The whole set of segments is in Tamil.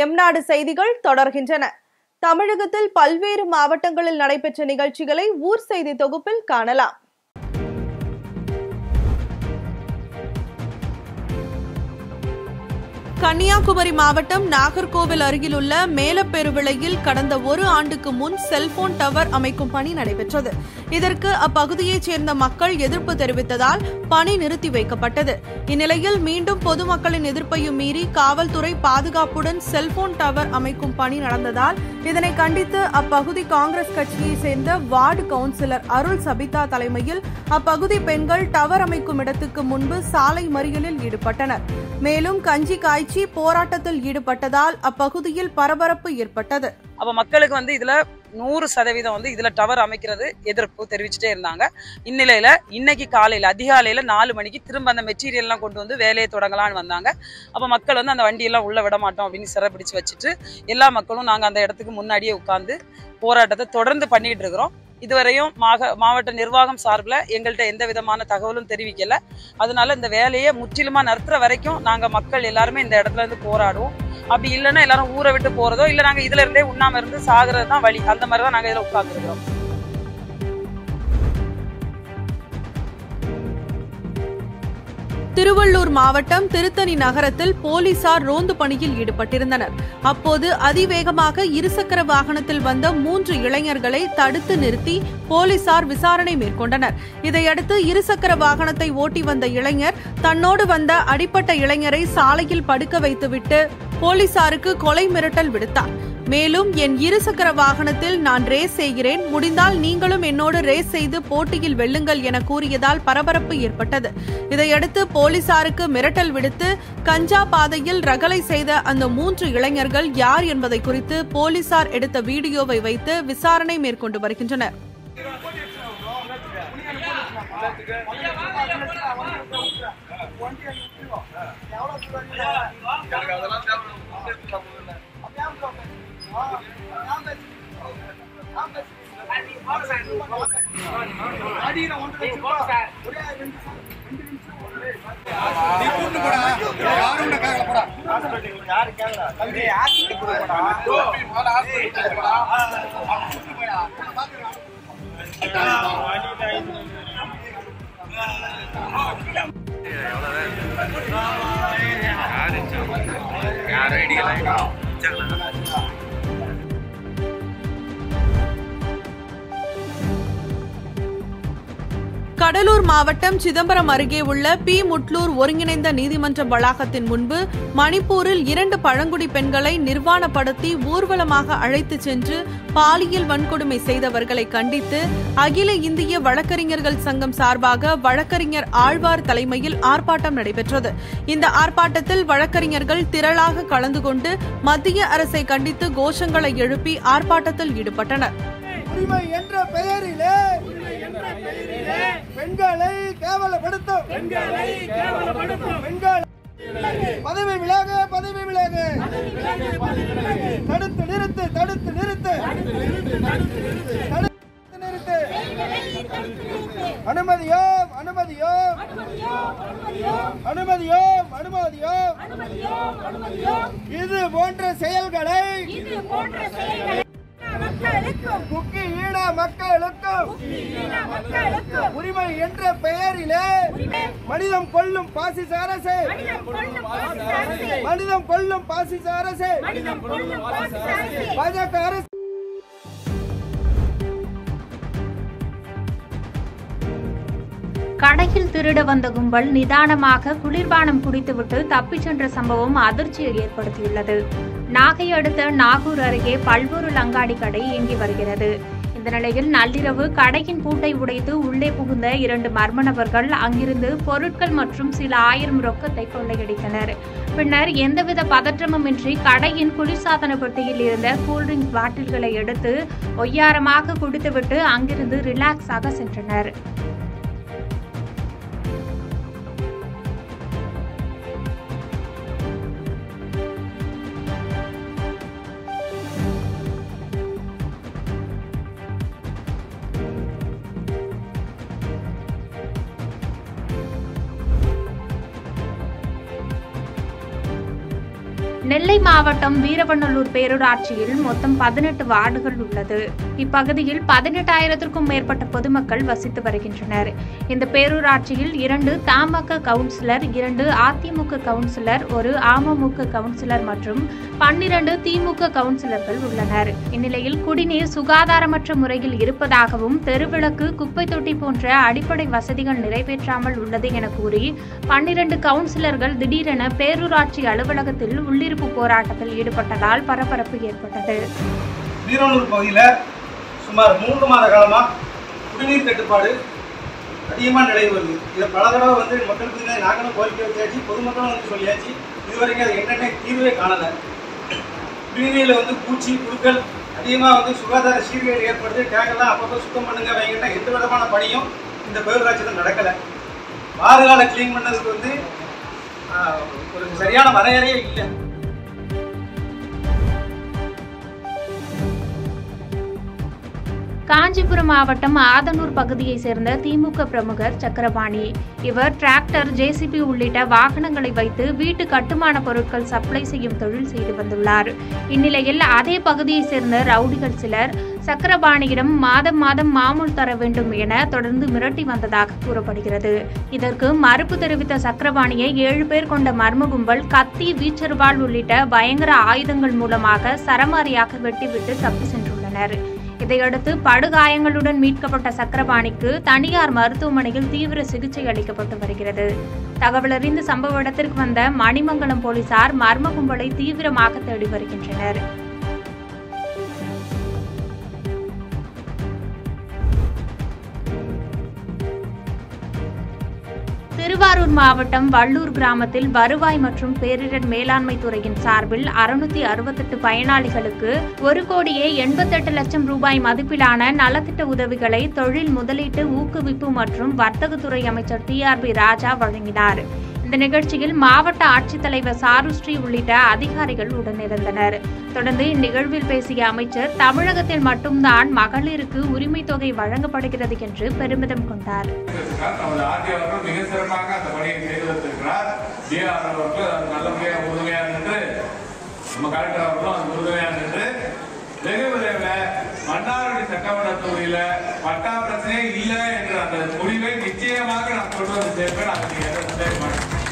எம்நாடு செய்திகள் தொடர்கின்றன தமிழகத்தில் பல்வேறு மாவட்டங்களில் நடைபெற்ற நிகழ்ச்சிகளை ஊர் செய்தி தொகுப்பில் காணலாம் கன்னியாகுமரி மாவட்டம் நாகர்கோவில் அருகிலுள்ள மேலப்பெருவிளையில் கடந்த ஒரு ஆண்டுக்கு முன் செல்போன் டவர் அமைக்கும் பணி நடைபெற்றது இதற்கு அப்பகுதியைச் சேர்ந்த மக்கள் எதிர்ப்பு தெரிவித்ததால் பணி நிறுத்தி வைக்கப்பட்டது இந்நிலையில் மீண்டும் பொதுமக்களின் எதிர்ப்பையும் மீறி காவல்துறை பாதுகாப்புடன் செல்போன் டவர் அமைக்கும் பணி நடந்ததால் இதனை கண்டித்து அப்பகுதி காங்கிரஸ் கட்சியைச் சேர்ந்த வார்டு கவுன்சிலர் அருள் சபிதா தலைமையில் அப்பகுதி பெண்கள் டவர் அமைக்கும் இடத்துக்கு முன்பு சாலை மறியலில் ஈடுபட்டனர் மேலும் கஞ்சி காய்ச்சி போராட்டத்தில் ஈடுபட்டதால் அப்பகுதியில் பரபரப்பு ஏற்பட்டது அப்போ மக்களுக்கு வந்து இதுல நூறு சதவீதம் வந்து இதுல டவர் அமைக்கிறது எதிர்ப்பு தெரிவிச்சுட்டே இருந்தாங்க இந்நிலையில இன்னைக்கு காலையில அதிகாலையில நாலு மணிக்கு திரும்ப அந்த மெட்டீரியல் எல்லாம் கொண்டு வந்து வேலையை தொடங்கலாம்னு வந்தாங்க அப்ப மக்கள் வந்து அந்த வண்டியெல்லாம் உள்ள விட மாட்டோம் அப்படின்னு சிறப்பிடிச்சு வச்சுட்டு எல்லா மக்களும் நாங்க அந்த இடத்துக்கு முன்னாடியே உட்கார்ந்து போராட்டத்தை தொடர்ந்து பண்ணிட்டு இருக்கிறோம் இதுவரையும் மாக மாவட்ட நிர்வாகம் சார்பில் எங்கள்கிட்ட எந்த விதமான தகவலும் தெரிவிக்கல அதனால இந்த வேலையை முற்றிலுமா நிறுத்துற வரைக்கும் நாங்க மக்கள் எல்லாருமே இந்த இடத்துல இருந்து போராடுவோம் அப்படி இல்லைன்னா எல்லாரும் ஊரை விட்டு போறதோ இல்ல நாங்க இதுல இருந்தே உண்ணாம இருந்து சாகுறது தான் வழி அந்த மாதிரி தான் நாங்க இதுல உட்கார்ந்துருக்கோம் திருவள்ளூர் மாவட்டம் திருத்தணி நகரத்தில் போலீசார் ரோந்து பணியில் ஈடுபட்டிருந்தனர் அப்போது அதிவேகமாக இருசக்கர வாகனத்தில் வந்த மூன்று இளைஞர்களை தடுத்து நிறுத்தி போலீசார் விசாரணை மேற்கொண்டனர் இதையடுத்து இருசக்கர வாகனத்தை ஓட்டி வந்த இளைஞர் தன்னோடு வந்த அடிப்பட்ட இளைஞரை சாலையில் படுக்க வைத்துவிட்டு போலீசாருக்கு கொலை மிரட்டல் விடுத்தார் மேலும் என் இருசக்கர வாகனத்தில் நான் ரேஸ் செய்கிறேன் முடிந்தால் நீங்களும் என்னோடு ரேஸ் செய்து போட்டியில் வெல்லுங்கள் என கூறியதால் பரபரப்பு ஏற்பட்டது இதையடுத்து போலீசாருக்கு மிரட்டல் விடுத்து கஞ்சா பாதையில் ரகளை செய்த அந்த மூன்று இளைஞர்கள் யார் என்பதை குறித்து போலீசார் எடுத்த வீடியோவை வைத்து விசாரணை மேற்கொண்டு வருகின்றனர் நீ கூட்டு போடா யாரும் உன்னை கேட்கல போடா டோபி மேல ஹாஸ்பிடல் போடா கூட்டு போடா யாரும் இடிக்கல கடலூர் மாவட்டம் சிதம்பரம் அருகே உள்ள பி முட்லூர் ஒருங்கிணைந்த நீதிமன்ற வளாகத்தின் முன்பு மணிப்பூரில் இரண்டு பழங்குடி பெண்களை நிர்வாணப்படுத்தி ஊர்வலமாக அழைத்துச் சென்று பாலியல் வன்கொடுமை செய்தவர்களை கண்டித்து அகில இந்திய வழக்கறிஞர்கள் சங்கம் சார்பாக வழக்கறிஞர் ஆழ்வார் தலைமையில் ஆர்ப்பாட்டம் நடைபெற்றது இந்த ஆர்ப்பாட்டத்தில் வழக்கறிஞர்கள் திரளாக கலந்து கொண்டு மத்திய அரசை கண்டித்து கோஷங்களை எழுப்பி ஆர்ப்பாட்டத்தில் ஈடுபட்டனர் உரிமை என்ற பெயரிலே பெண்களை கேவலப்படுத்தும் பெண்களை கேவலப்படுத்தும் பெண்கள் பதவி விலக பதவி விலக தடுத்து நிறுத்து தடுத்து நிறுத்து தடுத்து நிறுத்து அனுமதியோம் அனுமதியோம் அனுமதியோம் அனுமதியோம் இது போன்ற செயல்களை குக்கி ஈழ மக்களுக்கும் உரிமை என்ற பெயரிலே மனிதம் கொல்லும் பாசிச அரசு மனிதம் கொல்லும் பாசிச அரசு பாஜக அரசு கடையில் திருட வந்த கும்பல் நிதானமாக குளிர்பானம் குடித்துவிட்டு தப்பிச் சென்ற சம்பவம் அதிர்ச்சியை ஏற்படுத்தியுள்ளது நாகை அடுத்த நாகூர் அருகே பல்பொருள் அங்காடி கடை இயங்கி வருகிறது இந்த நிலையில் நள்ளிரவு கடையின் பூட்டை உடைத்து உள்ளே புகுந்த இரண்டு மர்ம நபர்கள் அங்கிருந்து பொருட்கள் மற்றும் சில ஆயிரம் ரொக்கத்தை கொள்ளையடித்தனர் பின்னர் எந்தவித பதற்றமுமின்றி கடையின் குளிர்சாதன பெட்டியில் இருந்த கூல்ட்ரிங்க்ஸ் பாட்டில்களை எடுத்து ஒய்யாரமாக குடித்துவிட்டு அங்கிருந்து ரிலாக்ஸாக சென்றனர் நெல்லை மாவட்டம் வீரவநல்லூர் பேரூராட்சியில் மொத்தம் பதினெட்டு வார்டுகள் உள்ளது இப்பகுதியில் பதினெட்டாயிரத்திற்கும் மேற்பட்ட பொதுமக்கள் வசித்து வருகின்றனர் இந்த பேரூராட்சியில் இரண்டு தமாக கவுன்சிலர் இரண்டு அதிமுக கவுன்சிலர் ஒரு அமமுக கவுன்சிலர் மற்றும் பன்னிரண்டு திமுக கவுன்சிலர்கள் உள்ளனர் இந்நிலையில் குடிநீர் சுகாதாரமற்ற முறையில் இருப்பதாகவும் தெருவிளக்கு குப்பை தொட்டி போன்ற அடிப்படை வசதிகள் நிறைவேற்றாமல் உள்ளது என கூறி பன்னிரண்டு கவுன்சிலர்கள் திடீரென பேரூராட்சி அலுவலகத்தில் உள்ளிருப்பு போராட்டத்தில் ஈடுபட்டதால் பரபரப்பு ஏற்பட்டது வீரனூர் பகுதியில் சுமார் மூன்று மாத காலமாக குடிநீர் தட்டுப்பாடு அதிகமாக நிலவி வருது இதை பல தடவை வந்து மக்களுக்கு வந்து நாங்களும் கோரிக்கை வச்சாச்சு பொதுமக்களும் வந்து சொல்லியாச்சு இதுவரைக்கும் அது என்னென்ன தீர்வே காணலை குடிநீரில் வந்து பூச்சி புழுக்கள் அதிகமாக வந்து சுகாதார சீர்கேடு ஏற்படுது டேங்கெல்லாம் அப்பப்போ சுத்தம் பண்ணுங்க வைங்கன்னா எந்த விதமான பணியும் இந்த பேரூராட்சியில் நடக்கலை வாறுகால க்ளீன் பண்ணதுக்கு வந்து ஆஹ், ஒரு சரியான வரையறையே இல்லை காஞ்சிபுரம் மாவட்டம் ஆதனூர் பகுதியைச் சேர்ந்த திமுக பிரமுகர் சக்கரபாணி இவர் டிராக்டர் ஜேசிபி உள்ளிட்ட வாகனங்களை வைத்து வீட்டு கட்டுமான பொருட்கள் சப்ளை செய்யும் தொழில் செய்து வந்துள்ளார் இந்நிலையில் அதே பகுதியைச் சேர்ந்த ரவுடிகள் சிலர் சக்கரபாணியிடம் மாதம் மாதம் மாமூல் தர வேண்டும் என தொடர்ந்து மிரட்டி வந்ததாக கூறப்படுகிறது இதற்கு மறுப்பு தெரிவித்த சக்கரபாணியை ஏழு பேர் கொண்ட மர்ம கும்பல் கத்தி வீச்சர்வாள் உள்ளிட்ட பயங்கர ஆயுதங்கள் மூலமாக சரமாரியாக வெட்டிவிட்டு தப்பி சென்றுள்ளனர் இதையடுத்து படுகாயங்களுடன் மீட்கப்பட்ட சக்கரபாணிக்கு தனியார் மருத்துவமனையில் தீவிர சிகிச்சை அளிக்கப்பட்டு வருகிறது தகவலறிந்த சம்பவ இடத்திற்கு வந்த மணிமங்கலம் போலீசார் மர்ம கும்பலை தீவிரமாக தேடி வருகின்றனர் திருவாரூர் மாவட்டம் வள்ளூர் கிராமத்தில் வருவாய் மற்றும் பேரிடர் மேலாண்மை துறையின் சார்பில் அறுநூத்தி அறுபத்தெட்டு பயனாளிகளுக்கு ஒரு கோடியே எண்பத்தெட்டு லட்சம் ரூபாய் மதிப்பிலான நலத்திட்ட உதவிகளை தொழில் முதலீட்டு ஊக்குவிப்பு மற்றும் வர்த்தகத்துறை அமைச்சர் டி ஆர் பி ராஜா வழங்கினார் இந்த நிகழ்ச்சியில் மாவட்ட ஆட்சித்தலைவர் சாருஸ்ரீ உள்ளிட்ட அதிகாரிகள் உடனிருந்தனர் தொடர்ந்து இந்நிகழ்வில் பேசிய அமைச்சர் தமிழகத்தில் மட்டும்தான் மகளிருக்கு உரிமைத் தொகை வழங்கப்படுகிறது என்று பெருமிதம் கொண்டார் இருக்கிறார். நமது ஆர்டி அவர்கள் மிக சிறப்பாக அந்த பணியை செய்து வைத்திருக்கிறார் டிஆர் அவர்கள் அது நல்லபடியாக உறுதுணையாக நின்று நம்ம கலெக்டர் அவர்களும் அது உறுதுணையாக நின்று வெகு விரைவில் மன்னார்குடி சட்டமன்ற தொகுதியில பட்டா பிரச்சனையே இல்லை என்ற அந்த முடிவை நிச்சயமாக நான் கொண்டு வந்து சேர்ப்பேன் அதுக்கு எந்த சந்தேகமாக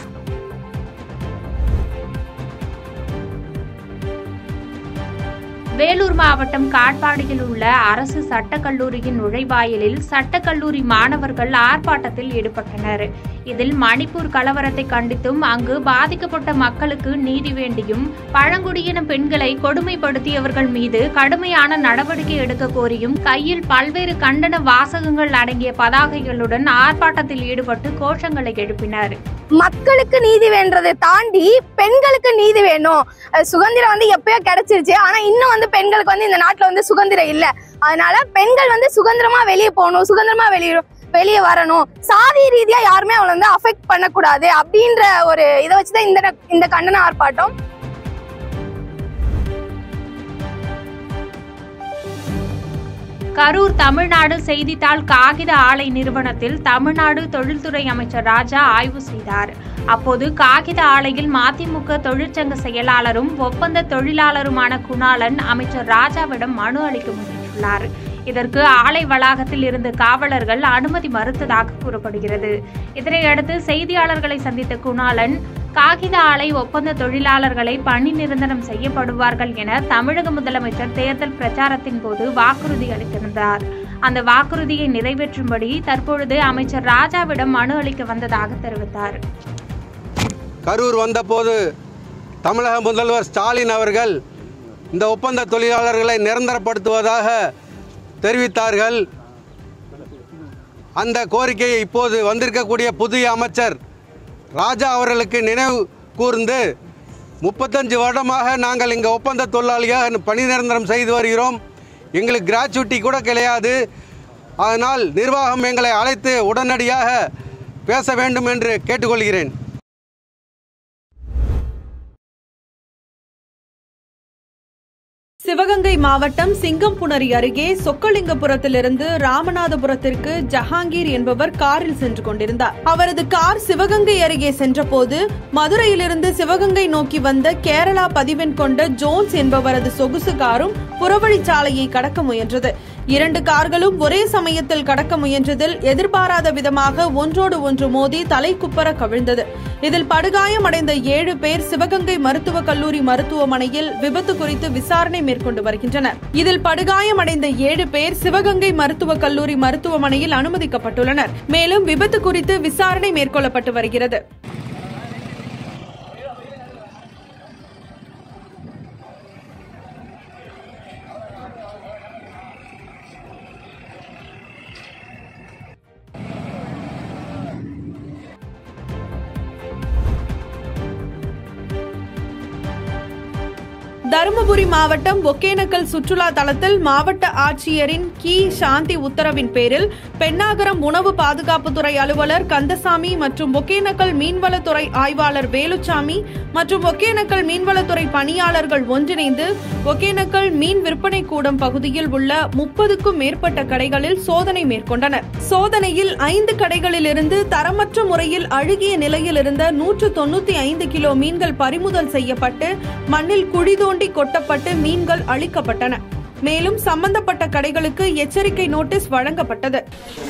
வேலூர் மாவட்டம் காட்பாடியில் உள்ள அரசு சட்டக் கல்லூரியின் நுழைவாயிலில் சட்டக் கல்லூரி மாணவர்கள் ஆர்ப்பாட்டத்தில் ஈடுபட்டனர் இதில் மணிப்பூர் கலவரத்தை கண்டித்தும் அங்கு பாதிக்கப்பட்ட மக்களுக்கு நீதி வேண்டியும் பழங்குடியின பெண்களை கொடுமைப்படுத்தியவர்கள் மீது கடுமையான நடவடிக்கை எடுக்க கோரியும் கையில் பல்வேறு கண்டன வாசகங்கள் அடங்கிய பதாகைகளுடன் ஆர்ப்பாட்டத்தில் ஈடுபட்டு கோஷங்களை எழுப்பினர் மக்களுக்கு நீதி வேண்டதை தாண்டி பெண்களுக்கு நீதி வேணும் அஹ் சுதந்திரம் வந்து எப்பயோ கிடைச்சிருச்சு ஆனா இன்னும் வந்து பெண்களுக்கு வந்து இந்த நாட்டுல வந்து சுதந்திரம் இல்ல அதனால பெண்கள் வந்து சுதந்திரமா வெளியே போகணும் சுதந்திரமா வெளியே வெளியே வரணும் சாதி ரீதியா யாருமே அவளை வந்து அஃபெக்ட் பண்ணக்கூடாது அப்படின்ற ஒரு இதை வச்சுதான் இந்த இந்த கண்டன ஆர்ப்பாட்டம் கரூர் தமிழ்நாடு செய்தித்தாள் காகித ஆலை நிறுவனத்தில் தமிழ்நாடு தொழில்துறை அமைச்சர் ராஜா ஆய்வு செய்தார் அப்போது காகித ஆலையில் மதிமுக தொழிற்சங்க செயலாளரும் ஒப்பந்த தொழிலாளருமான குணாளன் அமைச்சர் ராஜாவிடம் மனு அளிக்க முயன்றுள்ளார் இதற்கு ஆலை வளாகத்தில் இருந்த காவலர்கள் அனுமதி மறுத்ததாக கூறப்படுகிறது இதனையடுத்து செய்தியாளர்களை சந்தித்த குணாளன் காகித ஆலை ஒப்பந்த தொழிலாளர்களை பணி நிரந்தரம் செய்யப்படுவார்கள் என தமிழக முதலமைச்சர் தேர்தல் பிரச்சாரத்தின் போது வாக்குறுதி அளித்திருந்தார் அந்த வாக்குறுதியை நிறைவேற்றும்படி தற்பொழுது அமைச்சர் ராஜாவிடம் மனு அளிக்க வந்ததாக தெரிவித்தார் கரூர் வந்தபோது தமிழக முதல்வர் ஸ்டாலின் அவர்கள் இந்த ஒப்பந்த தொழிலாளர்களை நிரந்தரப்படுத்துவதாக தெரிவித்தார்கள் அந்த கோரிக்கையை இப்போது வந்திருக்கக்கூடிய புதிய அமைச்சர் ராஜா அவர்களுக்கு நினைவு கூர்ந்து முப்பத்தஞ்சு வருடமாக நாங்கள் இங்கே ஒப்பந்த தொழிலாளியாக பணி நிரந்தரம் செய்து வருகிறோம் எங்களுக்கு கிராச்சுவிட்டி கூட கிடையாது அதனால் நிர்வாகம் எங்களை அழைத்து உடனடியாக பேச வேண்டும் என்று கேட்டுக்கொள்கிறேன் சிவகங்கை மாவட்டம் சிங்கம்புணரி அருகே சொக்கலிங்கபுரத்திலிருந்து ராமநாதபுரத்திற்கு ஜஹாங்கீர் என்பவர் காரில் சென்று கொண்டிருந்தார் அவரது கார் சிவகங்கை அருகே சென்றபோது மதுரையிலிருந்து சிவகங்கை நோக்கி வந்த கேரளா பதிவெண் கொண்ட ஜோன்ஸ் என்பவரது சொகுசு காரும் புறவழிச்சாலையை கடக்க முயன்றது இரண்டு கார்களும் ஒரே சமயத்தில் கடக்க முயன்றதில் எதிர்பாராத விதமாக ஒன்றோடு ஒன்று மோதி தலைக்குப்பர கவிழ்ந்தது இதில் படுகாயமடைந்த ஏழு பேர் சிவகங்கை மருத்துவக் கல்லூரி மருத்துவமனையில் விபத்து குறித்து விசாரணை மேற்கொண்டு வருகின்றனர் இதில் படுகாயமடைந்த ஏழு பேர் சிவகங்கை மருத்துவக் கல்லூரி மருத்துவமனையில் அனுமதிக்கப்பட்டுள்ளனர் மேலும் விபத்து குறித்து விசாரணை மேற்கொள்ளப்பட்டு வருகிறது தருமபுரி மாவட்டம் ஒகேனக்கல் சுற்றுலா தளத்தில் மாவட்ட ஆட்சியரின் கி சாந்தி உத்தரவின் பேரில் பெண்ணாகரம் உணவு பாதுகாப்புத்துறை அலுவலர் கந்தசாமி மற்றும் ஒகேனக்கல் மீன்வளத்துறை ஆய்வாளர் வேலுச்சாமி மற்றும் ஒகேனக்கல் மீன்வளத்துறை பணியாளர்கள் ஒன்றிணைந்து ஒகேனக்கல் மீன் விற்பனை கூடம் பகுதியில் உள்ள முப்பதுக்கும் மேற்பட்ட கடைகளில் சோதனை மேற்கொண்டனர் சோதனையில் ஐந்து கடைகளிலிருந்து தரமற்ற முறையில் அழுகிய நிலையில் இருந்த நூற்று தொண்ணூத்தி ஐந்து கிலோ மீன்கள் பறிமுதல் செய்யப்பட்டு மண்ணில் குழி தோண்டி கொட்டப்பட்டு மீன்கள் அழிக்கப்பட்டன மேலும் சம்பந்தப்பட்ட கடைகளுக்கு எச்சரிக்கை நோட்டீஸ் வழங்கப்பட்டது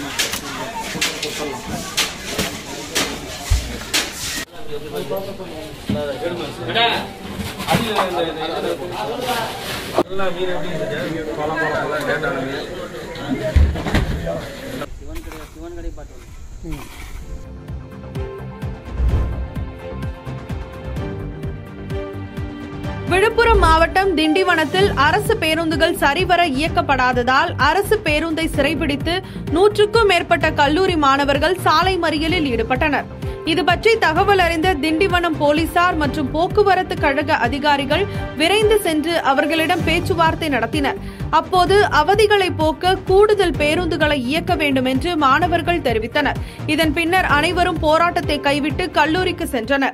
விழுப்புரம் மாவட்டம் திண்டிவனத்தில் அரசு பேருந்துகள் சரிவர இயக்கப்படாததால் அரசு பேருந்தை சிறைபிடித்து நூற்றுக்கும் மேற்பட்ட கல்லூரி மாணவர்கள் சாலை மறியலில் ஈடுபட்டனர் இது பற்றி தகவல் அறிந்த திண்டிவனம் போலீசார் மற்றும் போக்குவரத்து கழக அதிகாரிகள் விரைந்து சென்று அவர்களிடம் பேச்சுவார்த்தை நடத்தினர் அப்போது அவதிகளை போக்க கூடுதல் பேருந்துகளை இயக்க வேண்டும் என்று மாணவர்கள் தெரிவித்தனர் இதன் பின்னர் அனைவரும் போராட்டத்தை கைவிட்டு கல்லூரிக்கு சென்றனர்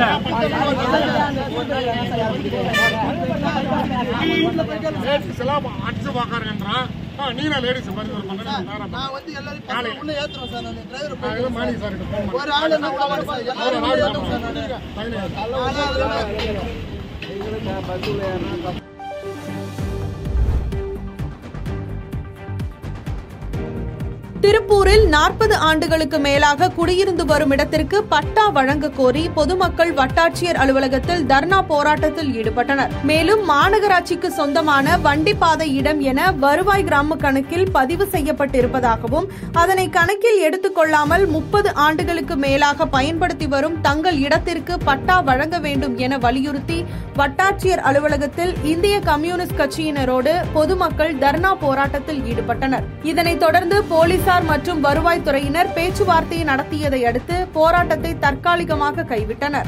லேடிஸ் எல்லாம் அடிச்சு பார்க்கறேன்றான் நீனா லேடிஸ் மாதிரி ஒரு பண்ண நான் வந்து எல்லாரும் உள்ள ஏத்துறேன் சார் நான் டிரைவர் நான் மாணி சார் கிட்ட போன் ஒரு ஆளு நான் கவர் சார் எல்லாரும் உள்ள ஏத்துறேன் சார் நான் ஆனா அதுல திருப்பூரில் நாற்பது ஆண்டுகளுக்கு மேலாக குடியிருந்து வரும் இடத்திற்கு பட்டா வழங்க கோரி பொதுமக்கள் வட்டாட்சியர் அலுவலகத்தில் தர்ணா போராட்டத்தில் ஈடுபட்டனர் மேலும் மாநகராட்சிக்கு சொந்தமான வண்டிப்பாதை இடம் என வருவாய் கிராம கணக்கில் பதிவு செய்யப்பட்டிருப்பதாகவும் அதனை கணக்கில் எடுத்துக்கொள்ளாமல் முப்பது ஆண்டுகளுக்கு மேலாக பயன்படுத்தி வரும் தங்கள் இடத்திற்கு பட்டா வழங்க வேண்டும் என வலியுறுத்தி வட்டாட்சியர் அலுவலகத்தில் இந்திய கம்யூனிஸ்ட் கட்சியினரோடு பொதுமக்கள் தர்ணா போராட்டத்தில் ஈடுபட்டனர் இதனைத் தொடர்ந்து போலீசார் மற்றும் வருவாய்த்துறையினர் பேச்சுவார்த்தை நடத்தியதை அடுத்து போராட்டத்தை தற்காலிகமாக கைவிட்டனர்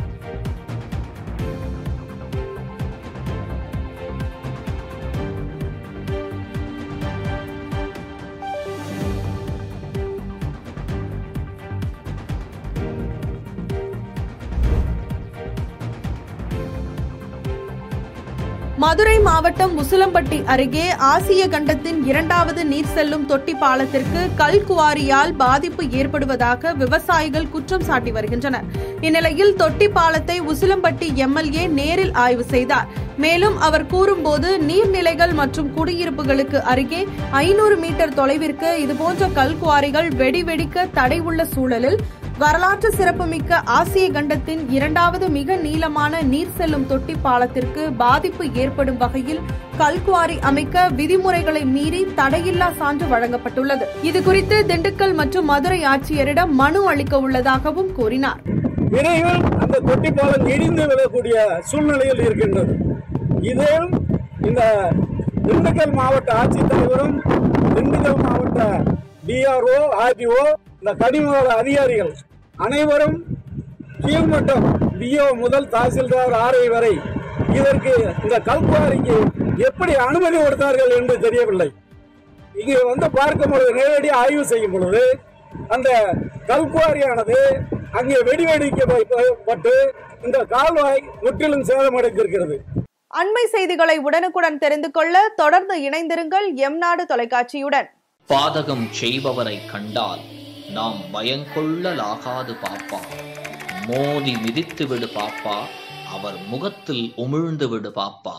மதுரை மாவட்டம் முசுலம்பட்டி அருகே ஆசிய கண்டத்தின் இரண்டாவது நீர் செல்லும் தொட்டி பாலத்திற்கு கல் குவாரியால் பாதிப்பு ஏற்படுவதாக விவசாயிகள் குற்றம் சாட்டி வருகின்றனர் இந்நிலையில் தொட்டி பாலத்தை உசிலம்பட்டி எம்எல்ஏ நேரில் ஆய்வு செய்தார் மேலும் அவர் கூறும்போது நீர்நிலைகள் மற்றும் குடியிருப்புகளுக்கு அருகே ஐநூறு மீட்டர் தொலைவிற்கு இதுபோன்ற கல் குவாரிகள் வெடி வெடிக்க தடை உள்ள சூழலில் வரலாற்று சிறப்புமிக்க ஆசிய கண்டத்தின் இரண்டாவது மிக நீளமான நீர் செல்லும் தொட்டி பாலத்திற்கு பாதிப்பு ஏற்படும் வகையில் கல்குவாரி அமைக்க விதிமுறைகளை மீறி தடையில்லா சான்று வழங்கப்பட்டுள்ளது இதுகுறித்து திண்டுக்கல் மற்றும் மதுரை ஆட்சியரிடம் மனு அளிக்க உள்ளதாகவும் கூறினார் விரைவில் அந்த தொட்டி பாலம் இடிந்து விழக்கூடிய சூழ்நிலையில் இருக்கின்றது இதில் இந்த திண்டுக்கல் மாவட்ட ஆட்சித்தலைவரும் திண்டுக்கல் மாவட்ட டிஆர்ஓ ஆர்டிஓ இந்த கனிமவள அதிகாரிகள் அனைவரும் கீழ்மட்டம் பிஓ முதல் தாசில்தார் ஆர்ஐ வரை இதற்கு இந்த கல்குவாரிக்கு எப்படி அனுமதி கொடுத்தார்கள் என்று தெரியவில்லை இங்கே வந்து பார்க்கும் பொழுது நேரடி ஆய்வு செய்யும் பொழுது அந்த கல்குவாரியானது அங்கே வெடி வெடிக்கப்பட்டு இந்த கால்வாய் முற்றிலும் சேதமடைந்திருக்கிறது அண்மை செய்திகளை உடனுக்குடன் தெரிந்து கொள்ள தொடர்ந்து இணைந்திருங்கள் எம் நாடு தொலைக்காட்சியுடன் பாதகம் செய்பவரை கண்டால் நாம் பயங்கொள்ளலாகாது பாப்பா மோதி மிதித்து விடு பாப்பா அவர் முகத்தில் உமிழ்ந்து விடு பாப்பா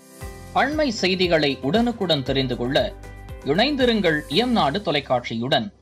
அண்மை செய்திகளை உடனுக்குடன் தெரிந்து கொள்ள இணைந்திருங்கள் எம் நாடு தொலைக்காட்சியுடன்